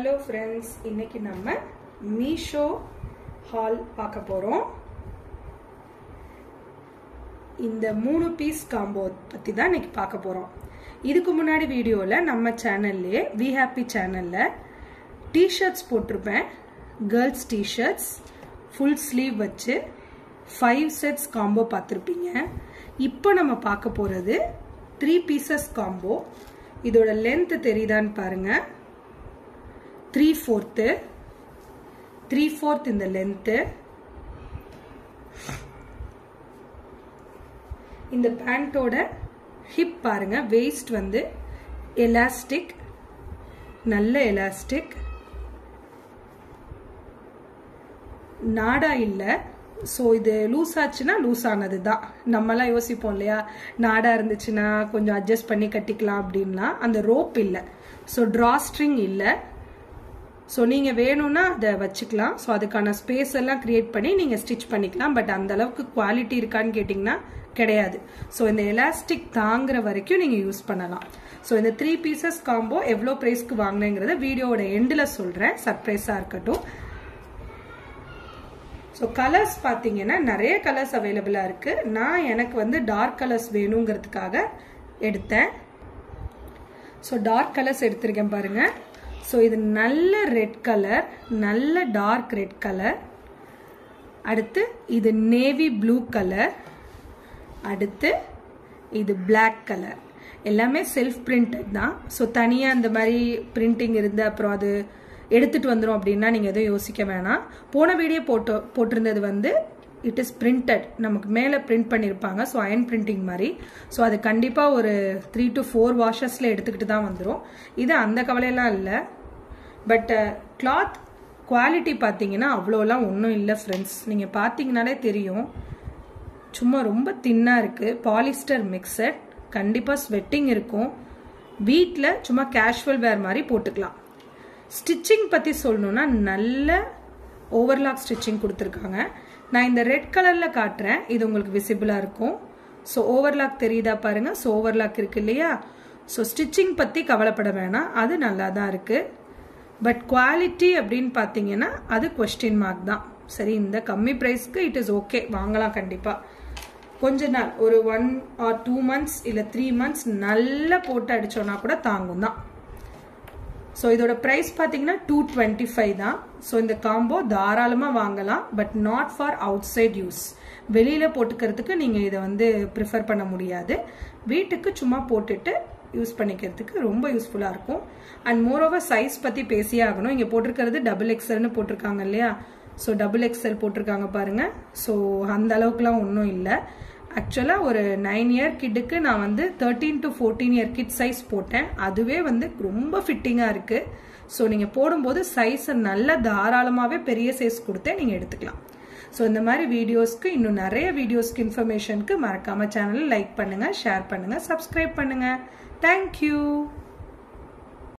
hello friends இன்னைக்கு நம்ம Meesho hall பார்க்க போகிறோம் இந்த மூணு பீஸ் காம்போ பற்றி தான் இன்னைக்கு பார்க்க போகிறோம் இதுக்கு முன்னாடி வீடியோவில் நம்ம சேனல்லே வி ஹாப்பி சேனலில் டிஷர்ட்ஸ் போட்டிருப்பேன் கேர்ள்ஸ் டிஷர்ட்ஸ் ஃபுல் ஸ்லீவ் வச்சு ஃபைவ் செட்ஸ் காம்போ பார்த்துருப்பீங்க இப்போ நம்ம பார்க்க போகிறது த்ரீ பீசஸ் காம்போ இதோட லென்த் தெரியுதான்னு பாருங்க த்ரீ ஃபோர்த்து த்ரீ ஃபோர்த் இந்த லென்த்து இந்த பேண்ட்டோட ஹிப் பாருங்க வெயிஸ்ட் வந்து எலாஸ்டிக் நல்ல எலாஸ்டிக் நாடா இல்லை ஸோ இது லூஸ் ஆச்சுன்னா லூஸ் ஆனது தான் நம்மலாம் யோசிப்போம் இல்லையா நாடா இருந்துச்சுன்னா கொஞ்சம் அட்ஜஸ்ட் பண்ணி கட்டிக்கலாம் அப்படின்னா அந்த ரோப் இல்லை ஸோ ட்ரா ஸ்ட்ரிங் இல்லை ஸோ நீங்கள் வேணும்னா அதை வச்சுக்கலாம் ஸோ அதுக்கான ஸ்பேஸ் எல்லாம் கிரியேட் பண்ணி நீங்கள் ஸ்டிச் பண்ணிக்கலாம் பட் அந்த அளவுக்கு குவாலிட்டி இருக்கான்னு கேட்டிங்கன்னா கிடையாது ஸோ இந்த எலாஸ்டிக் தாங்குற வரைக்கும் நீங்கள் யூஸ் பண்ணலாம் ஸோ இந்த த்ரீ பீசஸ் காம்போ எவ்வளோ ப்ரைஸ்க்கு வாங்கினேங்கிறத வீடியோவோட எண்டில் சொல்கிறேன் சர்ப்ரைஸாக இருக்கட்டும் ஸோ கலர்ஸ் பார்த்தீங்கன்னா நிறைய கலர்ஸ் அவைலபிளாக இருக்குது நான் எனக்கு வந்து டார்க் கலர்ஸ் வேணுங்கிறதுக்காக எடுத்தேன் ஸோ டார்க் கலர்ஸ் எடுத்திருக்கேன் பாருங்கள் ஸோ இது நல்ல ரெட் கலர் நல்ல டார்க் ரெட் கலர் அடுத்து இது நேவி ப்ளூ கலர் அடுத்து இது பிளாக் கலர் எல்லாமே செல்ஃப் பிரிண்டட் தான் ஸோ தனியாக இந்த மாதிரி பிரிண்டிங் இருந்து அப்புறம் அது எடுத்துட்டு வந்துடும் அப்படின்னா நீங்கள் எதுவும் யோசிக்க வேணாம் போன வீடியோ போட்டு போட்டிருந்தது வந்து இட் இஸ் பிரிண்டட் நமக்கு மேலே பிரிண்ட் பண்ணியிருப்பாங்க ஸோ அயன் பிரிண்டிங் மாதிரி ஸோ அது கண்டிப்பாக ஒரு த்ரீ டு ஃபோர் வாஷஸில் எடுத்துக்கிட்டு தான் வந்துடும் இது அந்த கவலையெல்லாம் இல்லை பட் கிளாத் குவாலிட்டி பார்த்தீங்கன்னா அவ்வளோலாம் ஒன்றும் இல்லை ஃப்ரெண்ட்ஸ் நீங்கள் பார்த்தீங்கனாலே தெரியும் சும்மா ரொம்ப தின்னாக இருக்குது பாலிஸ்டர் மிக்சட் கண்டிப்பாக ஸ்வெட்டிங் இருக்கும் வீட்டில் சும்மா கேஷுவல் வேர் மாதிரி போட்டுக்கலாம் ஸ்டிச்சிங் பற்றி சொல்லணுன்னா நல்ல ஓவர்லாக் ஸ்டிச்சிங் கொடுத்துருக்காங்க நான் இந்த ரெட் கலரில் காட்டுறேன் இது உங்களுக்கு விசிபிளாக இருக்கும் ஸோ ஓவர்லாக் தெரியுதா பாருங்கள் ஸோ ஓவர்லாக் இருக்கு இல்லையா ஸோ ஸ்டிச்சிங் பற்றி கவலைப்பட வேணாம் அது நல்லா தான் இருக்குது பட் குவாலிட்டி அப்படின்னு பார்த்தீங்கன்னா அது கொஸ்டின் மார்க் தான் சரி இந்த கம்மி ப்ரைஸ்க்கு இட் இஸ் ஓகே வாங்கலாம் கண்டிப்பாக கொஞ்ச நாள் ஒரு ஒன் ஆர் டூ மந்த்ஸ் இல்லை த்ரீ மந்த்ஸ் நல்லா போட்டு அடித்தோன்னா கூட தாங்கும் தான் ஸோ இதோட ப்ரைஸ் பார்த்தீங்கன்னா டூ டுவெண்ட்டி ஃபைவ் தான் ஸோ இந்த காம்போ தாராளமாக வாங்கலாம் but not for outside use வெளியில் போட்டுக்கிறதுக்கு நீங்கள் இதை வந்து ப்ரிஃபர் பண்ண முடியாது வீட்டுக்கு சும்மா போட்டுட்டு யூஸ் பண்ணிக்கிறதுக்கு ரொம்ப யூஸ்ஃபுல்லாக இருக்கும் அண்ட் மோரோவர் சைஸ் பற்றி பேசியே ஆகணும் இங்கே போட்டிருக்கிறது டபுள் எக்ஸல்னு போட்டிருக்காங்க இல்லையா ஸோ டபுள் எக்ஸல் போட்டிருக்காங்க பாருங்க ஸோ அந்த அளவுக்குலாம் ஒன்றும் இல்லை ஆக்சுவலாக ஒரு நைன் இயர் கிட்டுக்கு நான் வந்து thirteen to fourteen year kid size போட்டேன் அதுவே வந்து ரொம்ப ஃபிட்டிங்காக இருக்குது ஸோ நீங்கள் போடும்போது சைஸை நல்ல தாராளமாகவே பெரிய சைஸ் கொடுத்தே நீங்கள் எடுத்துக்கலாம் ஸோ இந்த மாதிரி வீடியோஸ்க்கு இன்னும் நிறைய வீடியோஸ்க்கு இன்ஃபர்மேஷனுக்கு மறக்காமல் சேனலை லைக் பண்ணுங்கள் ஷேர் பண்ணுங்கள் சப்ஸ்கிரைப் பண்ணுங்கள் தேங்க்யூ